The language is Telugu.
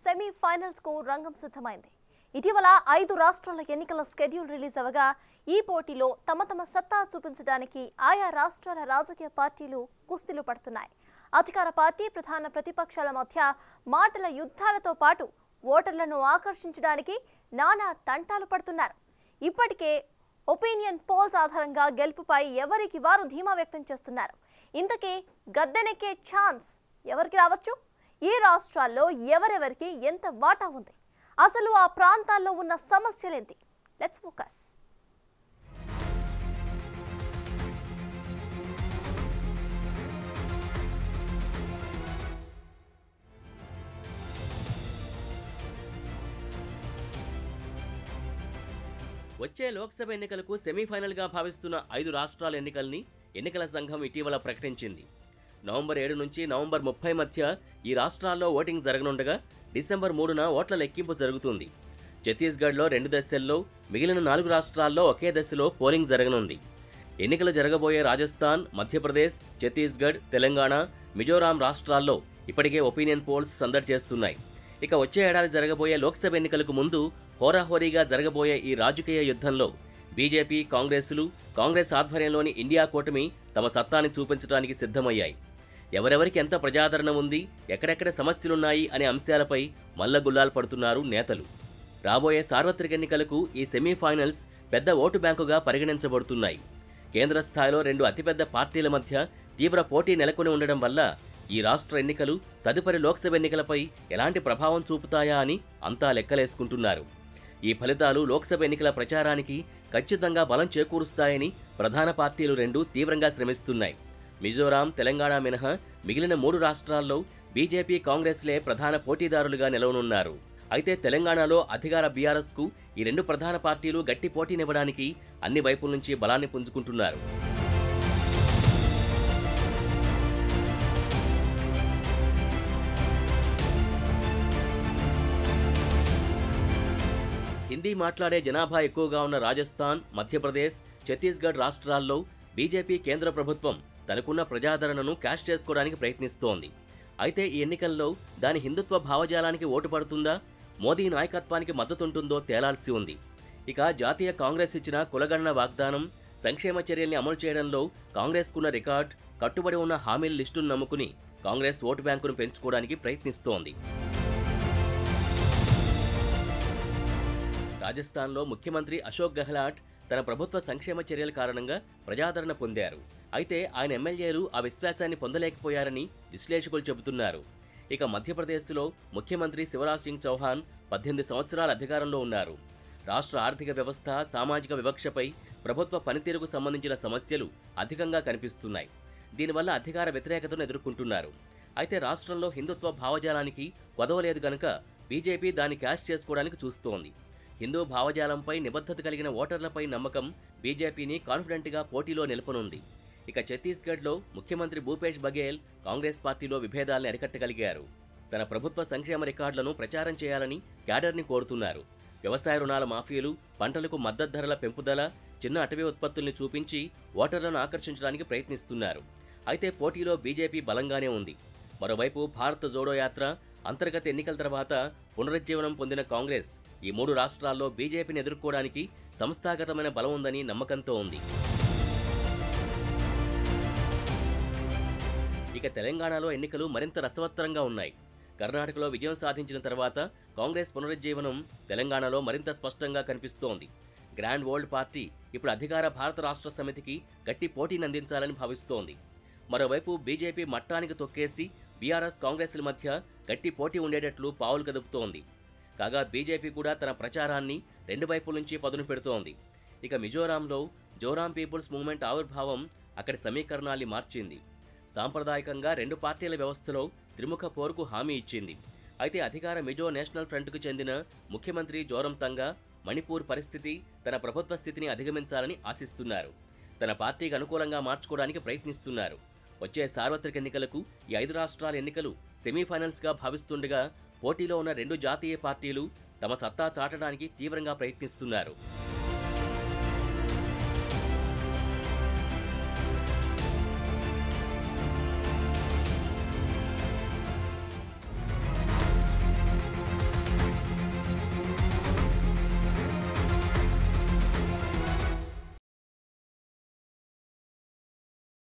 సెమీఫైనల్స్ కు రంగం సిద్ధమైంది ఇటీవల ఐదు రాష్ట్రాల ఎన్నికల స్కెడ్యూల్ రిలీజ్ అవగా ఈ పోటీలో తమ తమ సత్తా చూపించడానికి ఆయా రాష్ట్రాల రాజకీయ పార్టీలు కుస్తీలు పడుతున్నాయి అధికార పార్టీ ప్రధాన ప్రతిపక్షాల మధ్య మాటల యుద్ధాలతో పాటు ఓటర్లను ఆకర్షించడానికి నానా తంటాలు పడుతున్నారు ఇప్పటికే ఒపీనియన్ పోల్స్ ఆధారంగా గెలుపుపై ఎవరికి వారు ధీమా వ్యక్తం చేస్తున్నారు ఇంతకీ గద్దెనెక్కే ఛాన్స్ ఎవరికి రావచ్చు ఈ రాష్ట్రాల్లో ఎవరెవరికి ఎంత వాటా ఉంది అసలు ఆ ప్రాంతాల్లో ఉన్న సమస్యలేంటి లెట్స్ ఫోకస్ వచ్చే లోక్సభ ఎన్నికలకు సెమీఫైనల్గా భావిస్తున్న ఐదు రాష్ట్రాల ఎన్నికల్ని ఎన్నికల సంఘం ఇటీవల ప్రకటించింది నవంబర్ ఏడు నుంచి నవంబర్ ముప్పై మధ్య ఈ రాష్ట్రాల్లో ఓటింగ్ జరగనుండగా డిసెంబర్ మూడున ఓట్ల లెక్కింపు జరుగుతుంది ఛత్తీస్గఢ్లో రెండు దశల్లో మిగిలిన నాలుగు రాష్ట్రాల్లో ఒకే దశలో పోలింగ్ జరగనుంది ఎన్నికలు జరగబోయే రాజస్థాన్ మధ్యప్రదేశ్ ఛత్తీస్గఢ్ తెలంగాణ మిజోరాం రాష్ట్రాల్లో ఇప్పటికే ఒపీనియన్ పోల్స్ సందడి చేస్తున్నాయి ఇక వచ్చే ఏడాది జరగబోయే లోక్సభ ఎన్నికలకు ముందు హోరాహోరీగా జరగబోయే ఈ రాజకీయ యుద్ధంలో బీజేపీ కాంగ్రెస్లు కాంగ్రెస్ ఆధ్వర్యంలోని ఇండియా కూటమి తమ సత్తాని చూపించడానికి సిద్ధమయ్యాయి ఎవరెవరికి ఎంత ప్రజాదరణ ఉంది ఎక్కడెక్కడ సమస్యలున్నాయి అనే అంశాలపై మల్లగుల్లాలు పడుతున్నారు నేతలు రాబోయే సార్వత్రిక ఎన్నికలకు ఈ సెమీఫైనల్స్ పెద్ద ఓటు బ్యాంకుగా పరిగణించబడుతున్నాయి కేంద్ర స్థాయిలో రెండు అతిపెద్ద పార్టీల మధ్య తీవ్ర పోటీ నెలకొని ఉండడం వల్ల ఈ రాష్ట్ర ఎన్నికలు తదుపరి లోక్సభ ఎన్నికలపై ఎలాంటి ప్రభావం చూపుతాయా అని అంతా లెక్కలేసుకుంటున్నారు ఈ ఫలితాలు లోక్సభ ఎన్నికల ప్రచారానికి ఖచ్చితంగా బలం చేకూరుస్తాయని ప్రధాన పార్టీలు రెండు తీవ్రంగా శ్రమిస్తున్నాయి మిజోరాం తెలంగాణ మినహా మిగిలిన మూడు రాష్ట్రాల్లో బీజేపీ కాంగ్రెస్లే ప్రధాన పోటీదారులుగా నిలవనున్నారు అయితే తెలంగాణలో అధికార బీఆర్ఎస్కు ఈ రెండు ప్రధాన పార్టీలు గట్టి పోటీనివ్వడానికి అన్ని వైపుల నుంచి బలాన్ని పుంజుకుంటున్నారు హిందీ మాట్లాడే జనాభా ఎక్కువగా ఉన్న రాజస్థాన్ మధ్యప్రదేశ్ ఛత్తీస్గఢ్ రాష్ట్రాల్లో బీజేపీ కేంద్ర ప్రభుత్వం తనకున్న ప్రజాదరణను క్యాష్ చేసుకోవడానికి ప్రయత్నిస్తోంది అయితే ఈ ఎన్నికల్లో దాని హిందుత్వ భావజాలానికి ఓటు పడుతుందా మోదీ నాయకత్వానికి మద్దతుంటుందో తేలాల్సి ఉంది ఇక జాతీయ కాంగ్రెస్ ఇచ్చిన కులగణన వాగ్దానం సంక్షేమ చర్యల్ని అమలు చేయడంలో కాంగ్రెస్కున్న రికార్డ్ కట్టుబడి ఉన్న హామీల లిస్టును నమ్ముకుని కాంగ్రెస్ ఓటు బ్యాంకును పెంచుకోవడానికి ప్రయత్నిస్తోంది రాజస్థాన్లో ముఖ్యమంత్రి అశోక్ గెహ్లాట్ తన ప్రభుత్వ సంక్షేమ చర్యల కారణంగా ప్రజాదరణ పొందారు అయితే ఆయన ఎమ్మెల్యేలు ఆ విశ్వాసాన్ని పొందలేకపోయారని విశ్లేషకులు చెబుతున్నారు ఇక మధ్యప్రదేశ్లో ముఖ్యమంత్రి శివరాజ్ సింగ్ చౌహాన్ పద్దెనిమిది సంవత్సరాల అధికారంలో ఉన్నారు రాష్ట్ర ఆర్థిక వ్యవస్థ సామాజిక వివక్షపై ప్రభుత్వ పనితీరుకు సంబంధించిన సమస్యలు అధికంగా కనిపిస్తున్నాయి దీనివల్ల అధికార వ్యతిరేకతను ఎదుర్కొంటున్నారు అయితే రాష్ట్రంలో హిందుత్వ భావజాలానికి కొదవలేదు గనుక బీజేపీ దాన్ని క్యాష్ చేసుకోవడానికి చూస్తోంది హిందూ భావజాలంపై నిబద్ధత కలిగిన ఓటర్లపై నమ్మకం బీజేపీని కాన్ఫిడెంట్గా పోటీలో నిలపనుంది ఇక ఛత్తీస్గఢ్లో ముఖ్యమంత్రి భూపేష్ బఘేల్ కాంగ్రెస్ పార్టీలో విభేదాల్ని అరికట్టగలిగారు తన ప్రభుత్వ సంక్షేమ రికార్డులను ప్రచారం చేయాలని క్యాడర్ని కోరుతున్నారు వ్యవసాయ రుణాల మాఫీలు పంటలకు మద్దతు ధరల పెంపుదల చిన్న అటవీ ఉత్పత్తుల్ని చూపించి ఓటర్లను ఆకర్షించడానికి ప్రయత్నిస్తున్నారు అయితే పోటీలో బీజేపీ బలంగానే ఉంది మరోవైపు భారత్ జోడో యాత్ర అంతర్గత ఎన్నికల తర్వాత పునరుజ్జీవనం పొందిన కాంగ్రెస్ ఈ మూడు రాష్ట్రాల్లో బీజేపీని ఎదుర్కోవడానికి సంస్థాగతమైన బలం ఉందని నమ్మకంతో ఉంది ఇక తెలంగాణలో ఎన్నికలు మరింత రసవత్తరంగా ఉన్నాయి కర్ణాటకలో విజయం సాధించిన తర్వాత కాంగ్రెస్ పునరుజ్జీవనం తెలంగాణలో మరింత స్పష్టంగా కనిపిస్తోంది గ్రాండ్ వరల్డ్ పార్టీ ఇప్పుడు అధికార భారత రాష్ట్ర సమితికి గట్టి పోటీని అందించాలని భావిస్తోంది మరోవైపు బీజేపీ మట్టానికి తొక్కేసి బీఆర్ఎస్ కాంగ్రెస్ల మధ్య గట్టి పోటీ ఉండేటట్లు పావులు కదుపుతోంది కాగా బీజేపీ కూడా తన ప్రచారాన్ని రెండు వైపుల నుంచి పదును పెడుతోంది ఇక మిజోరాంలో జోరాం పీపుల్స్ మూవ్మెంట్ ఆవిర్భావం అక్కడి సమీకరణాల్ని మార్చింది సాంప్రదాయకంగా రెండు పార్టీల వ్యవస్థలో త్రిముఖ పోరుకు హామీ ఇచ్చింది అయితే అధికార మిజో నేషనల్ ఫ్రంట్కు చెందిన ముఖ్యమంత్రి జోరంతంగా మణిపూర్ పరిస్థితి తన ప్రభుత్వ స్థితిని అధిగమించాలని ఆశిస్తున్నారు తన పార్టీకి అనుకూలంగా మార్చుకోవడానికి ప్రయత్నిస్తున్నారు వచ్చే సార్వత్రిక ఎన్నికలకు ఈ ఐదు రాష్ట్రాల ఎన్నికలు సెమీఫైనల్స్గా భావిస్తుండగా పోటీలో ఉన్న రెండు జాతీయ పార్టీలు తమ సత్తా చాటడానికి తీవ్రంగా ప్రయత్నిస్తున్నారు